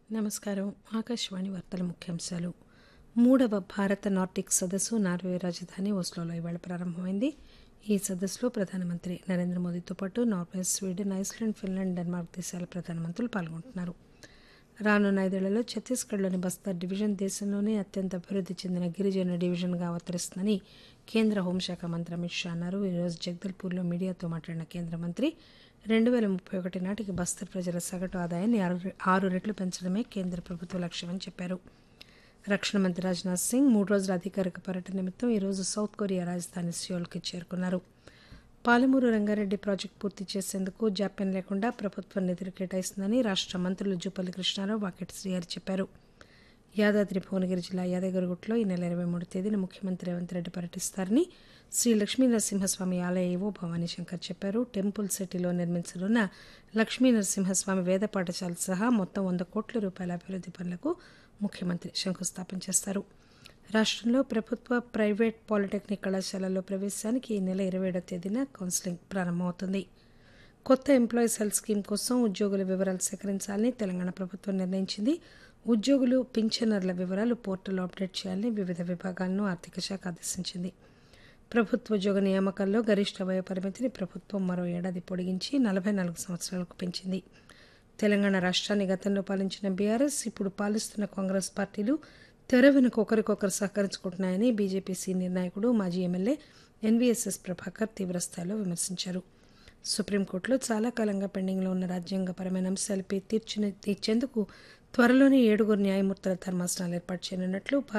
నమస్కారం ఆకాశవాణి వార్తల ముఖ్యాంశాలు మూడవ భారత నార్డిక్ సదస్సు నార్వే రాజధాని ఓస్లోలో ఇవాళ ప్రారంభమైంది ఈ సదస్సులో ప్రధానమంత్రి నరేంద్ర మోదీతో పాటు Norway Sweden Iceland Finland Denmark దేశాల ప్రధానమంత్రులు పాల్గొంటున్నారు రానున్న ఐదేళ్లలో ఛత్తీస్గఢ్లోని బస్తర్ డివిజన్ దేశంలోనే అత్యంత అభివృద్ధి చెందిన గిరిజన డివిజన్గా అవతరిస్తుందని కేంద్ర హోంశాఖ మంత్రి అమిత్ షా అన్నారు ఈరోజు జగదల్పూర్లో మీడియాతో మాట్లాడిన కేంద్ర మంత్రి రెండు వేల ముప్పై ఒకటి నాటికి బస్తర్ ప్రజల సగటు ఆదాయాన్ని ఆరు ఆరు రెట్లు పెంచడమే కేంద్ర ప్రభుత్వ లక్ష్యమని చెప్పారు రక్షణ మంత్రి రాజ్నాథ్ సింగ్ మూడు రోజుల అధికారిక పర్యటన నిమిత్తం ఈరోజు సౌత్ కొరియా రాజధాని సియోల్కి చేరుకున్నారు పాలమూరు రంగారెడ్డి ప్రాజెక్టు పూర్తి చేసేందుకు జాప్యం లేకుండా ప్రభుత్వం నిధులు కేటాయిస్తుందని రాష్ట మంత్రులు జూపల్లి కృష్ణారావు వాకెట్ శ్రీహరి చెప్పారు యాదాద్రి భువనగిరి జిల్లా యాదగిరిగుట్టలో ఈ నెల ఇరవై మూడు తేదీన ముఖ్యమంత్రి రేవంత్ రెడ్డి పర్యటిస్తారని శ్రీ లక్ష్మీ నరసింహస్వామి ఆలయ ఏవో భవానీ శంకర్ చెప్పారు టెంపుల్ సిటీలో నిర్మించనున్న లక్ష్మీ నరసింహస్వామి వేద పాఠశాల సహా మొత్తం వంద కోట్ల రూపాయల అభివృద్ది పనులకు ముఖ్యమంత్రి శంకుస్థాపన చేస్తారు రాష్టంలో ప్రభుత్వ ప్రైవేట్ పాలిటెక్నిక్ కళాశాలల్లో ప్రవేశానికి ఈ నెల ఇరవై ఏడవ తేదీన కౌన్సిలింగ్ ప్రారంభమవుతుంది కొత్త ఎంప్లాయీస్ హెల్త్ స్కీమ్ కోసం ఉద్యోగుల వివరాలు సేకరించాలని తెలంగాణ ప్రభుత్వం నిర్ణయించింది ఉద్యోగులు పింఛనర్ల వివరాలు పోర్టల్లో అప్డేట్ చేయాలని వివిధ విభాగాలను ఆర్థిక శాఖ ఆదేశించింది ప్రభుత్వ ఉద్యోగ నియామకాల్లో గరిష్ట వయ పరిమితిని ప్రభుత్వం మరో ఏడాది పొడిగించి నలభై నాలుగు సంవత్సరాలకు పెంచింది తెలంగాణ రాష్ట్రాన్ని గతంలో పాలించిన బీఆర్ఎస్ ఇప్పుడు పాలిస్తున్న కాంగ్రెస్ పార్టీలు తెర వెనుక ఒకరికొకరు సహకరించుకుంటున్నాయని బీజేపీ సీనియర్ నాయకుడు మాజీ ఎమ్మెల్యే ఎన్వీఎస్ఎస్ ప్రభాకర్ తీవ్రస్థాయిలో విమర్శించారు సుప్రీంకోర్టులో చాలా కాలంగా పెండింగ్లో ఉన్న రాజ్యాంగపరమైన అంశాలపై తీర్చిన తీర్చేందుకు త్వరలోనే ఏడుగురు న్యాయమూర్తుల ధర్మాసనాలు ఏర్పాటు చేయనున్నట్లు